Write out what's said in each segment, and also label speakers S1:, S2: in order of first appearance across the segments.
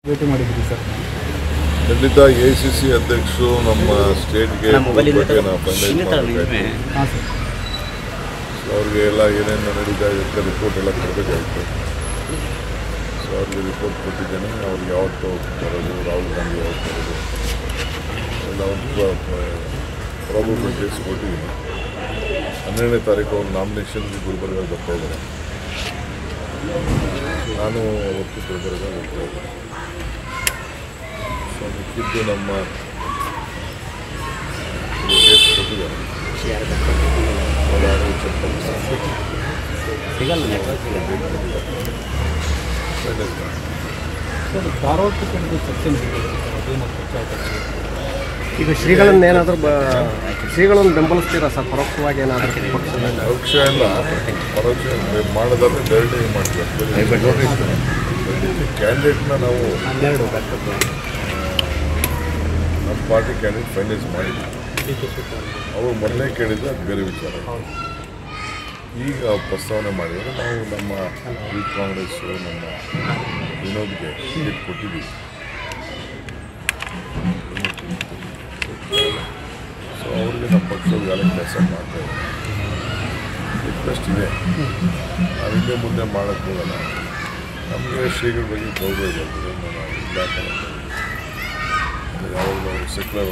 S1: ಭೇಟಿ ಮಾಡಿದ್ರಿ ಸರ್
S2: ಖಂಡಿತ ಎ ಸಿ ಸಿ ಅಧ್ಯಕ್ಷರು ನಮ್ಮ ಸ್ಟೇಟ್ಗೆ
S3: ನಮ್ಮ ಮೊಬೈಲ್ ಇಂದ
S2: ಬಗ್ಗೆ ನಾವು ಫೈನಲೈಸ್
S3: ಇನ್ನೂ ಥರ ನಿಂತ್ರೆ
S2: ಮಾಡಬೇಕಾಯ್ತು
S1: ಹಾಂ ಸರ್
S2: ಸೊ ಅವ್ರಿಗೆ ಎಲ್ಲ ಏನೇನು ನಡೀತಾ ಇದೆ ರಿಪೋರ್ಟ್ ಎಲ್ಲ ಕೊಡಬೇಕಾಗಿತ್ತು ಸೊ ಅವ್ರಿಗೆ ರಿಪೋರ್ಟ್ ಕೊಟ್ಟಿದ್ದೇನೆ ಅವ್ರಿಗೆ ಯಾವತ್ತು ಬರೋದು ರಾಹುಲ್ ಗಾಂಧಿ ಯಾವತ್ತು ಬರೋದು ಎಲ್ಲ ಒಂದು ಪ್ರಾಬಬಿಲಿಟೀಸ್ ಕೊಟ್ಟಿದ್ದೀನಿ ಹನ್ನೆರಡನೇ ತಾರೀಕು ಅವ್ರು ನಾಮಿನೇಷನ್ಗೆ ಗುಲ್ಬರ್ಗ ಬರ್ತಾ ಇದ್ದಾರೆ ನಾನು ಅವತ್ತು ಗುಲ್ಬರ್ಗ ಬರ್ತಾ ಇದ್ದೀನಿ ಸೊ ಮಿಕ್ಕಿದ್ದು ನಮ್ಮ ಕೇಸ್ ಕೊಟ್ಟಿದ್ದಾರೆ ಅವ್ರು ಯಾರು ಚೆಕ್ ಮಾಡಿ
S3: ಸಿಗಲ್ಲ ನೆಟ್ವರ್ಕ್ ಸಿಗಲ್ಲ
S2: ಫೈನಲ್ ಮಾಡಿ
S1: ಸರ್ ಧಾರವಾಡ ಟಿಕೆಟ್ಗೆ ಚರ್ಚೆ ನಡೀತಿದೆ ಸರ್ ಅದೇನೋ ಚರ್ಚೆ ಆಯ್ತು
S4: ಈಗ ಶ್ರೀಗಳನ್ನ ಏನಾದರೂ ಬ ಶ್ರೀಗಳನ್ನು ಬೆಂಬಲಿಸ್ತೀರಾ ಸರ್ ಪರೋಕ್ಷವಾಗಿ ಏನಾದರೂ ಪಕ್ಷದಲ್ಲಿ
S2: ಪರೋಕ್ಷ ಎಲ್ಲ ಪರೋಕ್ಷ ಮಾಡೋದಾದ್ರೆ ಡೈರೆಕ್ಟಾಗಿ ಮಾಡ್ತೀವಿ ಕ್ಯಾಂಡಿಡೇಟ್ನ ನಾವು
S1: ಹನ್ನೆರಡು
S2: ನಮ್ಮ ಪಾರ್ಟಿ ಕ್ಯಾಂಡಿಡೇಟ್ ಫೈನಲೈಸ್ ಮಾಡಿದ್ವಿ ಅವರು ಮೊದಲೇ ಕೇಳಿದ್ರೆ ಅದು ಬೇರೆ ವಿಚಾರ ಈಗ ಪ್ರಸ್ತಾವನೆ ಮಾಡಿದರೆ ನಾವು ನಮ್ಮ ಯೂತ್ ಕಾಂಗ್ರೆಸ್ಸು ನಮ್ಮ ವಿನೋದ್ಗೆ ಟಿಕೆಟ್ ಕೊಟ್ಟಿದ್ದೀವಿ ಸೊ ಅವ್ರಿಗೆ ನಮ್ಮ ಪಕ್ಷದ ಎಲ್ಲ ಕೆಲಸ ಮಾಡ್ತಾ ಇದ್ದೀವಿ ರಿಕ್ವೆಸ್ಟ್ ಇದೆ ನಾವು ಹಿಂದೆ ಮುಂದೆ ಮಾಡೋಕ್ಕೆ ಹೋಗಲ್ಲ ನಮಗೆ ಶ್ರೀಗಳ ಬಗ್ಗೆ ಗೌರವ ಇದೆ ಅದರಿಂದ ನಾವು ಇಲ್ಲ ಅಂತ ಯಾವಾಗ ಸೆಕ್ಯುಲರ್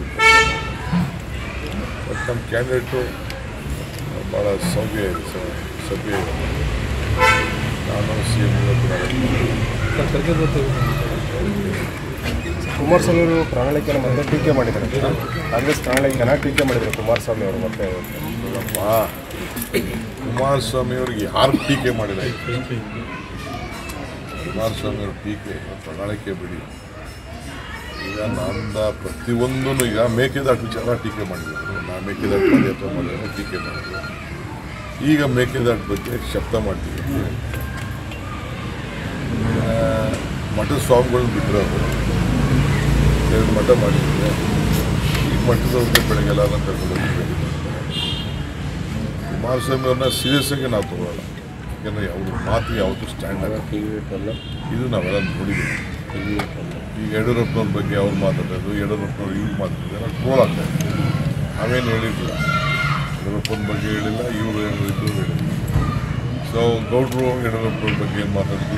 S2: ಬಟ್ ನಮ್ಮ ಕ್ಯಾಂಡಿಡೇಟು ಭಾಳ ಸೌಮ್ಯ ಇದೆ ಸ- ಸಭ್ಯ ಇದೆ ನಾನು ಸಿ ಎಮ್
S1: ಸರ್ ಖರ್ಗೆ ಜೊತೆ
S4: ಕುಮಾರಸ್ವಾಮಿ ಅವರು ಪ್ರಣಾಳಿಕೆಯನ್ನು ಮತ್ತೆ ಟೀಕೆ ಮಾಡಿದ್ದಾರೆ ಕಾಂಗ್ರೆಸ್ ಪ್ರಣಾಳಿಕೆನ ಟೀಕೆ ಮಾಡಿದ್ದಾರೆ ಕುಮಾರಸ್ವಾಮಿ ಅವರು ಮತ್ತೆ
S2: ನೋಡಪ್ಪ ಕುಮಾರಸ್ವಾಮಿ ಅವ್ರಿಗೆ ಯಾರು ಟೀಕೆ ಮಾಡಿಲ್ಲ ಕುಮಾರಸ್ವಾಮಿ ಅವ್ರ ಟೀಕೆ ಪ್ರಣಾಳಿಕೆ ಬಿಡಿ ಈಗ ನಂದ ಪ್ರತಿಯೊಂದೂ ಈಗ ಮೇಕೆದಾಟು ವಿಚಾರ ಟೀಕೆ ಮಾಡಿದ್ರು ನಾ ಮೇಕೆದಾಟು ಪಾದಯಾತ್ರೆ ಮಾಡಿದ್ರೆ ಟೀಕೆ ಮಾಡಿದ್ರು ಈಗ ಮೇಕೆದಾಟು ಬಗ್ಗೆ ಶಬ್ದ ಮಾಡ್ತೀವಿ ಆ, ಮಠದ ಸ್ವಾಮಿಗಳನ್ನ ಬಿಟ್ಟರೆ ಅವರು ಎರಡು ಮಠ ಮಾಡಿದ್ರೆ ಈಗ ಮಠದವ್ರಿಗೆ ಬೆಳಗ್ಗೆಲ್ಲ ಕರ್ಕೊಂಡು ಹೋಗಿ ಕುಮಾರಸ್ವಾಮಿ ಅವ್ರನ್ನ ಸೀರಿಯಸ್ ಆಗಿ ನಾವು ತಗೊಳ್ಳಲ್ಲ ಯಾಕಂದರೆ ಅವ್ರ ಮಾತಿಗೆ ಯಾವತ್ತೂ ಸ್ಟ್ಯಾಂಡ್ ಆಗಲ್ಲ ಇದು ನಾವೆಲ್ಲ ನೋಡಿದ್ದೀವಿ ಈಗ ಯಡಿಯೂರಪ್ಪನವ್ರ ಬಗ್ಗೆ ಅವ್ರು ಮಾತಾಡೋದು ಯಡಿಯೂರಪ್ಪನವ್ರು ಇವ್ರು ಮಾತಾಡೋದು ಟ್ರೋಲ್ ಆಗ್ತಾ ಇದೆ ನಾವೇನು ಹೇಳಿರಲಿಲ್ಲ ಯಡಿಯೂರಪ್ಪನ ಬಗ್ಗೆ ಹೇಳಿಲ್ಲ ಇವರು ಹೇಳಿದ್ದು ಹೇಳಿಲ್ಲ ಸೊ ಗೌಡ್ರು ಯಡಿಯೂರಪ್ಪನವ್ರ ಬಗ್ಗೆ ಏನು ಮಾತಾಡಿದ್ರು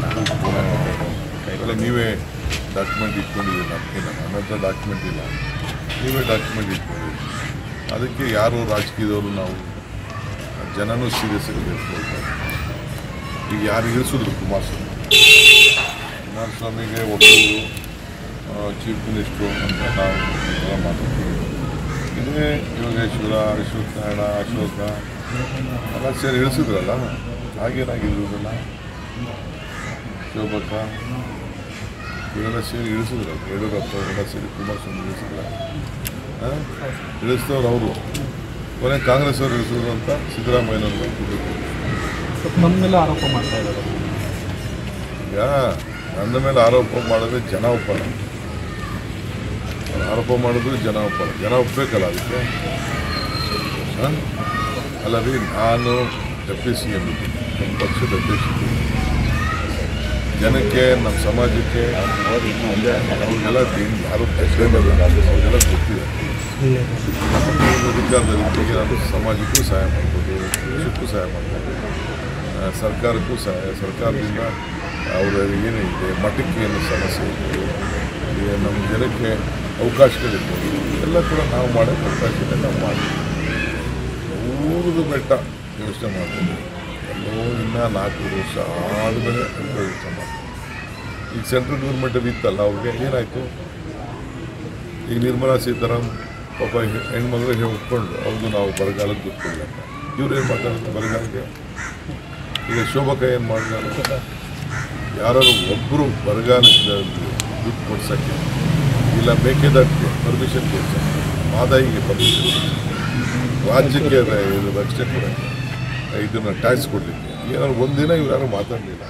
S2: ಎಲ್ಲ ನೀವೇ ಡಾಕ್ಯುಮೆಂಟ್ ಇಟ್ಕೊಂಡಿದ್ದೀರಿ ನಮಗೆ ನನ್ನ ಹತ್ರ ಡಾಕ್ಯುಮೆಂಟ್ ಇಲ್ಲ ನೀವೇ ಡಾಕ್ಯುಮೆಂಟ್ ಇಟ್ಕೊಂಡಿದ್ದೀರಿ ಅದಕ್ಕೆ ಯಾರು ರಾಜಕೀಯದವರು ನಾವು ಜನನೂ ಸೀರಿಯಸ್ ಆಗಿ ತೆಗೆದುಕೊಳ್ತಾರೆ ಈಗ ಯಾರು ಇಳಿಸಿದ್ರು ಕುಮಾರಸ್ವಾಮಿ ಕುಮಾರಸ್ವಾಮಿಗೆ ಒಬ್ಬರು ಚೀಫ್ ಮಿನಿಸ್ಟ್ರು ಅಂತ ನಾವು ಎಲ್ಲ ಮಾತಾಡ್ತೀವಿ ಇದೇ ಯೋಗೇಶ್ವರ ಅಶ್ವತ್ಥನಾರಾಯಣ ಅಶೋಕ ಎಲ್ಲ ಸೇರಿ ಇಳಿಸಿದ್ರಲ್ಲ ಹಾಗೇನಾಗಿದ್ರು ಇದನ್ನ ಶೋಭಕ್ಕ ಇವರೆಲ್ಲ ಸೇರಿ ಇಳಿಸಿದ್ರಲ್ಲ ಯಡಿಯೂರಪ್ಪ ಇವರೆಲ್ಲ ಸೇರಿ ಕುಮಾರಸ್ವಾಮಿ ಇಳಿಸಿದ್ರ ಇಳಿಸಿದವ್ರು ಅವರು ಕೊನೆ ಕಾಂಗ್ರೆಸ್ ಅವರು ಇಳಿಸಿದ್ರು ಅಂತ ಸಿದ್ದರಾಮಯ್ಯನವರು
S1: ಸ್ವಲ್ಪ ನಮ್ಮ ಮೇಲೆ ಆರೋಪ ಮಾಡ್ತಾ ಇದ್ದಾರೆ
S2: ಈಗ ನನ್ನ ಮೇಲೆ ಆರೋಪ ಮಾಡಿದ್ರೆ ಜನ ಒಪ್ಪಲ್ಲ ಅವ್ರು ಆರೋಪ ಮಾಡಿದ್ರು ಜನ ಒಪ್ಪಲ್ಲ ಜನ ಒಪ್ಪಬೇಕಲ್ಲ ಅದಕ್ಕೆ ಹ? ಅಲ್ಲ ರೀ ನಾನು ಡೆಪ್ಟಿ ಸಿ ಎಂ ನಮ್ಮ ಪಕ್ಷದ ಅಧ್ಯಕ್ಷ ಜನಕ್ಕೆ ನಮ್ಮ ಸಮಾಜಕ್ಕೆ ಅವ್ರಿಗೆಲ್ಲ ದೇನ್ ಯಾರು ಪ್ರೆಸಿಡೆಂಟ್ ಅವ್ರಿಗೆಲ್ಲ ಗೊತ್ತಿದೆ ಅಧಿಕಾರದಲ್ಲಿ ನಾನು ಸಮಾಜಕ್ಕೂ ಸಹಾಯ ಮಾಡ್ಬೋದು ದೇಶಕ್ಕೂ ಸಹಾಯ ಮಾಡ್ಬೋದು ಆ, ಸರ್ಕಾರಕ್ಕೂ ಸಹಾಯ ಸರ್ಕಾರದಿಂದ ಅವರ ಏನಿದೆ ಮಠಕ್ಕೆ ಏನು ಸಮಸ್ಯೆ ಇದೆ ಈಗ ನಮ್ಮ ಜನಕ್ಕೆ ಅವಕಾಶಗಳಿರ್ಬೋದು ಎಲ್ಲ ಕೂಡ ನಾವು ಮಾಡೋಕ್ಕೆ ಅವಕಾಶ ಇದೆ ನಾವು ಮಾಡಿ ಊರದು ಬೆಟ್ಟ ಯೋಚನೆ ಮಾಡ್ತೀವಿ ಎಲ್ಲೋ ಇನ್ನೂ ನಾಲ್ಕು ವರ್ಷ ಆದಮೇಲೆ ಅಂತ ಯೋಚನೆ ಮಾಡ್ತೀವಿ ಈಗ ಸೆಂಟ್ರಲ್ ಗೌರ್ಮೆಂಟಲ್ಲಿ ಇತ್ತಲ್ಲ ಅವ್ರಿಗೆ ಏನಾಯಿತು ಈಗ ನಿರ್ಮಲಾ ಸೀತಾರಾಮ್ ಪಾಪ ಹೆ- ಹೆಣ್ಮಗಳು ಒಪ್ಕೊಂಡು ಅವ್ರದ್ದು ನಾವು ಬರಗಾಲಕ್ಕೆ ದುಡ್ಡು ಅಂತ ಇವ್ರು ಏನು ಮಾತಾಡೋದು ಬರಗಾಲಕ್ಕೆ ಈಗ ಶೋಭಕ ಏನು ಮಾಡಿದ್ರು ಯಾರು ಒಬ್ಬರು ಬರಗಾಲಕ್ಕೆ ದುಡ್ಡು ಕೊಡ್ಸೋಕ್ಕೆ ಇಲ್ಲ ಮೇಕೆದಾಟಿಗೆ ಪರ್ಮಿಷನ್ ಕೊಡ್ಸೋಕ್ಕೆ ಮಾದಾಯಿಗೆ ಪರ್ಮಿಷನ್ ರಾಜ್ಯಕ್ಕೆ ರ- ಇದು ರಕ್ಷಣೆ ಕೊಡೋಕ್ಕೆ ಇದನ್ನು ಟ್ಯಾಕ್ಸ್ ಕೊಡಲಿಕ್ಕೆ ಏನಾದ್ರು ಒಂದಿನ ಇವ್ರು ಯಾರು ಮಾತಾಡಲಿಲ್ಲ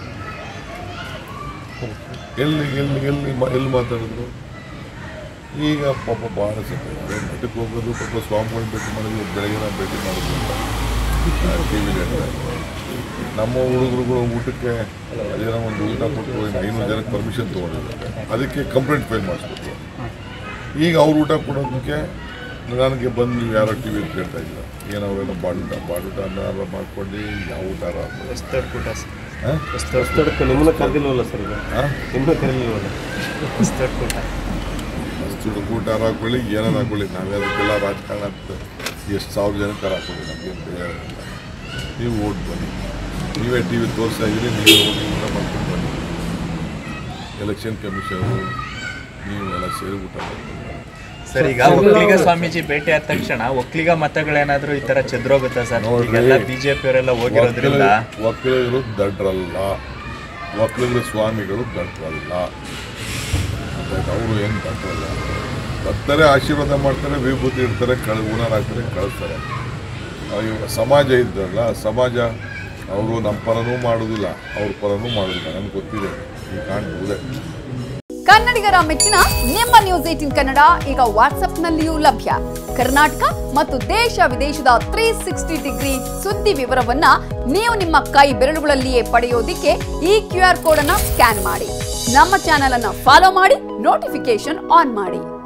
S2: ಎಲ್ಲಿ ಎಲ್ಲಿ ಎಲ್ಲಿ ಮಾ- ಎಲ್ಲಿ ಮಾತಾಡಿದ್ರು ಈಗ ಪಾಪ ಭಾಳ ಸತ್ಯ ಮಠಕ್ಕೆ ಹೋಗೋದು ಪಾಪ ಸ್ವಾಮಿಗಳನ್ನ ಭೇಟಿ ಮಾಡೋದು ಬೆಳಗಿನ ಭೇಟಿ ಮಾಡೋದು ಅಂತ ಟಿ ವಿಲಿ ನಮ್ಮ ಹುಡುಗರುಗಳು ಊಟಕ್ಕೆ ಅದೇನೋ ಒಂದು ಊಟ ಕೊಟ್ಟು ಇನ್ನು ಐನೂರು ಜನಕ್ಕೆ ಪರ್ಮಿಷನ್ ತೊಗೊಂಡಿದ್ದಾರೆ ಅದಕ್ಕೆ ಕಂಪ್ಲೇಂಟ್ ಫೈಲ್ ಮಾಡಿಸ್ಬಿಟ್ರು ಈಗ ಅವ್ರು ಊಟ ಕೊಡೋದಕ್ಕೆ ನನಗೆ ಬಂದು ನೀವು ಯಾರೋ ಟಿ ವಿ ಕೇಳ್ತಾ ಇದ್ದೀರ ಏನು ಅವರೆಲ್ಲ ಬಾಡೂಟ ಬಾಡೂಟ ಅನ್ನ ಮಾಡ್ಕೊಂಡು ಯಾವ ಊಟ
S3: ಹೊಸ್ತಡ್ಕೂಟ
S2: ಹಾಂ
S4: ಹೊಸ್ತಡಕ್ಕೆ ನಿಮ್ಮನ್ನ ಕರೆದಿಲ್ವಲ್ಲ ಸರ್ ಈಗ
S2: ಹಾಂ
S4: ನಿಮ್ಮನ್ನ ಕರೆದಿಲ್ವಲ್ಲ
S3: ಹೊಸ್ತಡ್ಕೂಟ
S2: ಅಷ್ಟು ಊಟ ಹಾಕೊಳ್ಳಿ ಏನಾರು ಹಾಕೊಳ್ಳಿ ನಾವೇ ಅದಕ್ಕೆಲ್ಲ ರಾಜಕಾರಣ ಅಂತ ಎಷ್ಟು ಸಾವಿರ ಜನಕ್ಕೆ ಹಾಕೊಳ್ಳಿ ನಮಗೇನು ಬೇರೆ ನೀವು ಓಟ್ ಬನ್ನಿ ನೀವೇ ಟಿ ವಿ ತೋರಿಸ್ತಾ ಇದ್ದೀರಿ ನೀವೇ ಹೋಗಿ ಊಟ ಮಾಡ್ಕೊಂಡು ಬನ್ನಿ ಎಲೆಕ್ಷನ್ ಕಮಿಷನರು ನೀವು ಎಲ್ಲ ಸೇರಿ ಊಟ ಮಾಡ್ಕೊಂಡು ಬನ್ನಿ.
S3: ಸರ್ ಈಗ ಒಕ್ಕಲಿಗ ಸ್ವಾಮೀಜಿ ಭೇಟಿ ಆದ ತಕ್ಷಣ ಒಕ್ಕಲಿಗ ಮತಗಳೇನಾದ್ರೂ ಈ ತರ ಚೆದ್ರೋಗುತ್ತಾ ಸರ್
S2: ನೋಡ್ರಿ.
S3: ಈಗೆಲ್ಲ ಬಿಜೆಪಿ ಅವರೆಲ್ಲ ಹೋಗಿರೋದ್ರಿಂದ
S2: ಒಕ್ಕಲಿಗ- ಒಕ್ಕಲಿಗರು ದಡ್ರಲ್ಲ ಒಕ್ಕಲಿಗರ ಸ್ವಾಮಿಗಳು ದಡ್ರಲ್ಲ ಅವರು ಏನು ದಡ್ರಲ್ಲ ಬರ್ತಾರೆ ಆಶೀರ್ವಾದ ಮಾಡ್ತಾರೆ ವಿಭೂತಿ ಇಡ್ತಾರೆ ಕಳ ಹೂನಾರ ಹಾಕ್ತಾರೆ ಕಳಿಸ್ತಾರೆ ಆ, ಇವಾಗ ಸಮಾಜ ಇದ್ದಲ್ಲ ಸಮಾಜ ಅವರು ನಮ್ಮ ಪರನೂ ಮಾಡೋದಿಲ್ಲ ಅವ್ರ ಪರನೂ ಮಾಡೋದಿಲ್ಲ ನನಗೆ ಗೊತ್ತಿದೆ ಈ ಕಾಣ್ಬೋದೆ
S5: ಕನ್ನಡಿಗರ ಮೆಚ್ಚಿನ ನಿಮ್ಮ ನ್ಯೂಸ್ ಏಟಿನ್ ಕನ್ನಡ ಈಗ ವಾಟ್ಸ್ಆಪ್ನಲ್ಲಿಯೂ ಲಭ್ಯ ಕರ್ನಾಟಕ ಮತ್ತು ದೇಶ ವಿದೇಶದ ತ್ರೀ ಸಿಕ್ಸ್ಟಿ ಡಿಗ್ರಿ ಸುದ್ದಿ ವಿವರವನ್ನ ನೀವು ನಿಮ್ಮ ಕೈ ಬೆರಳುಗಳಲ್ಲಿಯೇ ಪಡೆಯೋದಿಕ್ಕೆ ಈ ಕ್ಯೂ ಆರ್ ಕೋಡ್ ಅನ್ನ ಸ್ಕ್ಯಾನ್ ಮಾಡಿ ನಮ್ಮ ಚಾನೆಲ್ ಅನ್ನ ಫಾಲೋ ಮಾಡಿ ನೋಟಿಫಿಕೇಶನ್ ಆನ್ ಮಾಡಿ